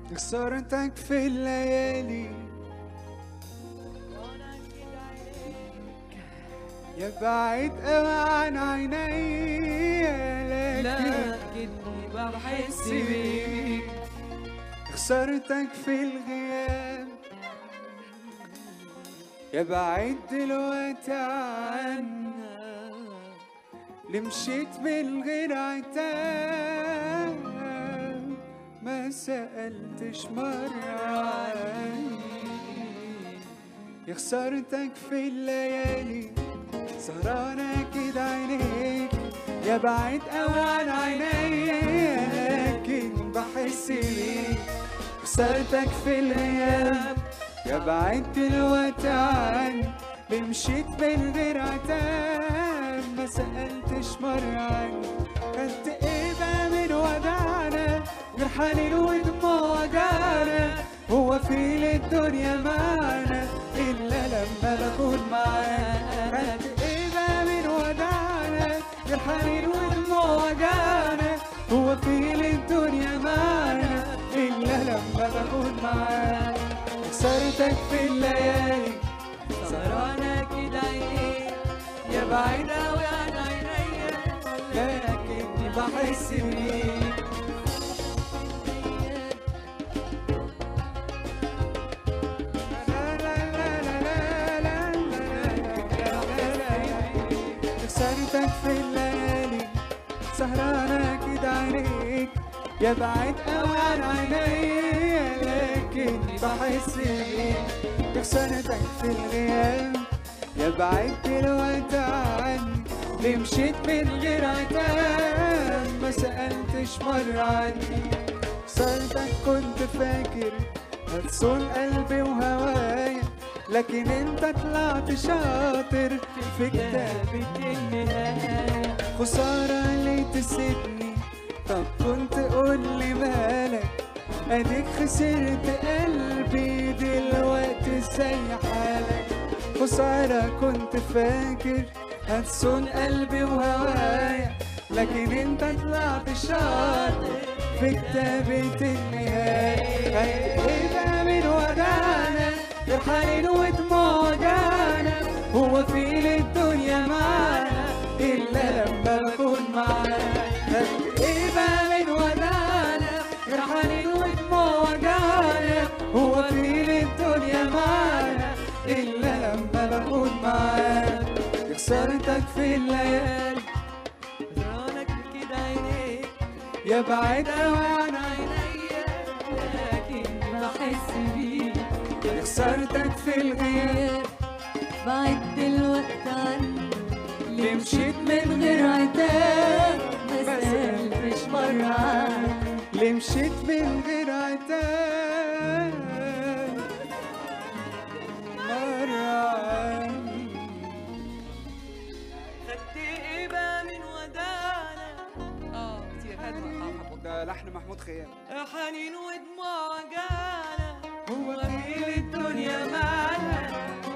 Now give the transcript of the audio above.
خسارتك في الليالي يا بعيد قوي عن عيني لكن لكني بحس بيك خسارتك في الغياب يا بعيد دلوقتي عنا اللي مشيت من غير عتاب ما سألتش مرة عني يا خسارتك في الليالي سهرانة كده عينيك يا بعيد قوي عن عيني لكن بحس بيك خسارتك في الغياب يا بعيد دلوقتي عني اللي مشيت من غير عتاب ما سألتش مرة عني خدت ايه بقى من ودعنا غير حنين ودموع وجعنا هو في الدنيا معنا إلا لما بكون معاك خدت ايه بقى من ودعنا غير حنين ودموع وجعنا هو في الدنيا معنا إلا لما بكون معاك خسارتك في الليالي سهرانة كده عينيك يا بعيد أوي عن عينيا لكني بحس بيك خسارتك في الليالي سهرانة كده عينيك يا بعيد قوي عن عيني لكن بحس بيك خسارتك في الغياب يا بعيد دلوقتي عني ليه مشيت من غير عتاب ما سألتش مرة عني خسارتك كنت فاكر هتصون قلبي وهوايا لكن انت طلعت شاطر في كتابة النهاية خسارة ليه تسيبني طب كنت قول لي مالك اديك خسرت قلبي دلوقتي ازاي حالك خسارة كنت فاكر هتصون قلبي وهوايا لكن انت طلعت شاطر في كتابة النهاية خير ايه بقى من ودانا غير حنين ودموع وجعنا هو في الدنيا معانا إلا لما بكون معانا خير ايه بقى من ودانا غير حنين ودموع وجعنا هو في الدنيا معانا إلا لما بكون معاك خسارتك في الليالي سهرانة كده عينيك يا بعيد قوي عن عينيا لكن بحس بيك خسارتك في الغياب بعد دلوقت عني اللي مشيت من غير عتاب ما سألتش مرة عني اللي مشيت من غير عتاب مرة عني. خدت ايه بقى من ودانا اه كتير هاد ده لحن محمود خيام حنين ودموع وجعنا هو في الدنيا معنا